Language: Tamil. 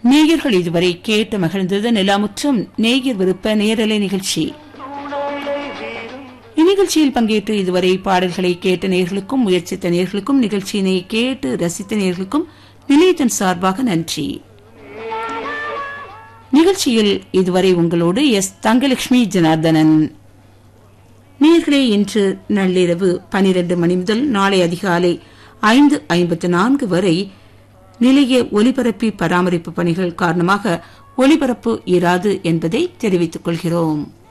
நேயர்கள் இதுவரை கேட்டு மகிழ்ந்தது நிலாமுற்றம் நேயர் விருப்ப நேரலை நிகழ்ச்சி இந்நிகழ்ச்சியில் பங்கேற்று இதுவரை பாடல்களை கேட்ட நேர்களுக்கும் முயற்சித்த நேர்களுக்கும் நிகழ்ச்சியினை கேட்டு ரசித்த நேர்களுக்கும் நிலையத்தின் சார்பாக நன்றி நிகழ்ச்சியில் இதுவரை உங்களோடு எஸ் தங்கலட்சுமி ஜனார்தனன் நேர்களே இன்று நள்ளிரவு பனிரெண்டு மணி முதல் நாளை அதிகாலை ஐந்து ஐம்பத்து நான்கு வரை நிலைய ஒலிபரப்பி பராமரிப்பு பணிகள் காரணமாக ஒலிபரப்பு இராது என்பதை தெரிவித்துக் கொள்கிறோம்